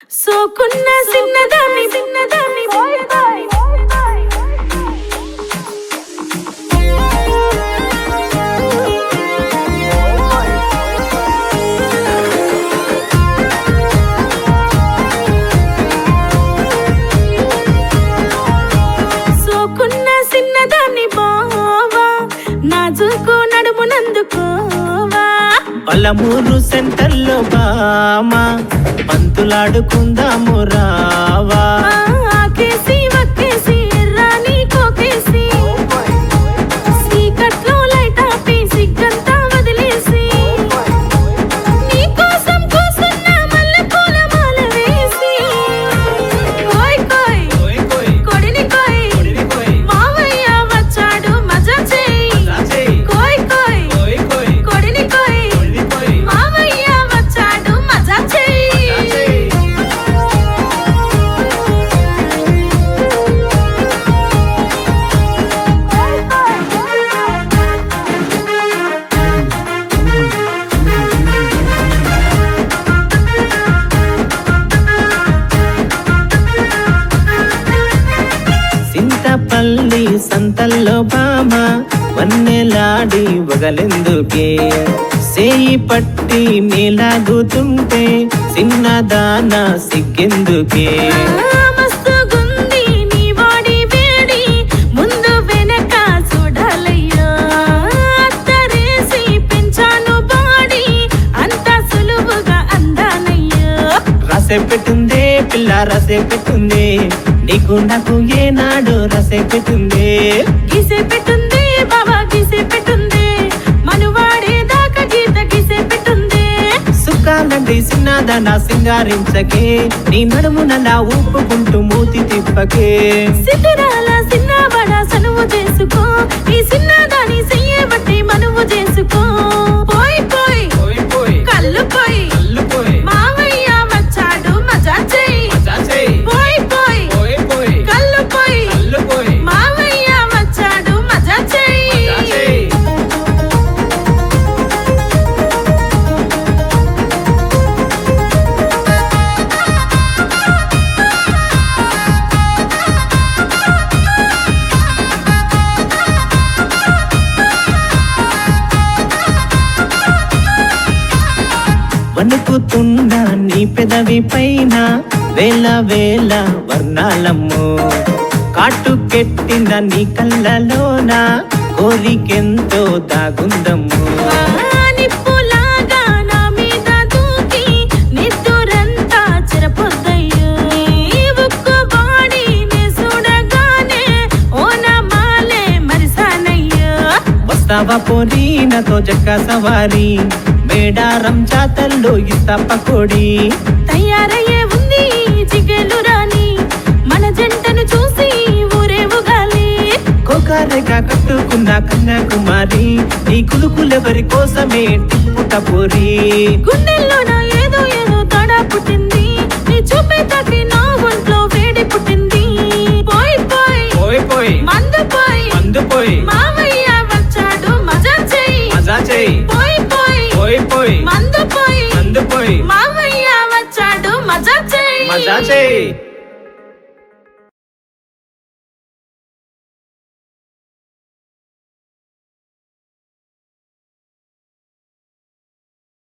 సోకున్న చిన్నదాన్ని చిన్నదాన్ని సోకున్న చిన్నదాన్ని బావా నాజుకు నడుమునందుకోవా పలమూరు సెంటర్లో బామా పంతులాడుకుందాము రావా ఆకేసి వక్కేసి ఎర్రాని కోకేసి సీకట్లో లైట్ ఆపి సిగ్గంతా వదిలేసి నీకోసం కూసున్న మల్లెపూల మాల వేసి కోయ్ కోయ్ కొడిని కోయ్ మావయ్య వచ్చాడు మజా చేయి కోయ్ కోయ్ కొడిని కోయ్ మావయ్య వచ్చాడు మజా చేయి సింతపల్లి సంతల్లో బామ వన్నెలాడి వగలెందుకే సేయి పట్టి మేలాగుతుంటే చిన్నదాన సిగ్గెందుకే మస్తుగుంది నీ బాడీ వేడి ముందు వెనక చూడాలయ్యా అత్తరేసి పెంచాను బాడీ అంత సులువుగా అందానయ్యా రసే పెట్టుందే పిల్ల రసే పెట్టుంది నీకు నాకు ఏనాడు రసే పెట్టుంది గీసే పెట్టుంది బాబా గీసే పెట్టుంది మనువాడే దాకా గీత గీసే పెట్టుంది సుఖాలండి చిన్నదాన సింగారించకే నీ నడుమునలా ఊపుకుంటూ మూతి తిప్పకే సిద్ధరాల సిన్నబడ సనువు చేసుకో ఈ సిన్నదాని చెయ్యే బట్టి మనువు చేసుకో పోయి పోయి కళ్ళు పోయి మావయ్య వచ్చాడు మజా చెయ్యి పోయి పోయి కళ్ళు పోయి మావయ్య వచ్చాడు మజా చెయ్యి వణుకుతున్న నీ పెదవి పైన వేల వేల వర్ణాలమ్ము కాటుకెట్టిన నీ కళ్ళలోన కోరికెంతో దాగుందమ్ము నిప్పులాగా నా మీద దూకి నిద్దురంతా చెరపొద్దయ్యో ఈ ఉక్కు బాడీని చూడగానే ఓ నా మాలే మరిసానయ్యో వస్తావా పోరి నాతో జక్క సవారి మేడారం జాతరలో ఇస్తా పకోడి తయారయ్యే ఉంది జిగేలు రాని మన జంటను చూసి ఊరే ఉగాలి కోకారెగా కట్టుకున్న కన్యాకుమారి నీ కులుకులెవరి కోసమే టిప్పుట పోరి గుండెల్లోన ఏదో ఏదో తడ పుట్టింది నీ చూపే తాకి నా ఒంట్లో వేడి పుట్టింది పోయి పోయి పోయి పోయి మందు పోయి మందు పోయి మావయ్య వచ్చాడు మజా చెయ్యి మజా చేయి పోయి పోయి పోయి పోయి మందు పోయి మందు పోయి మావయ్య వచ్చాడు మజా చెయ్యి మజా చేయి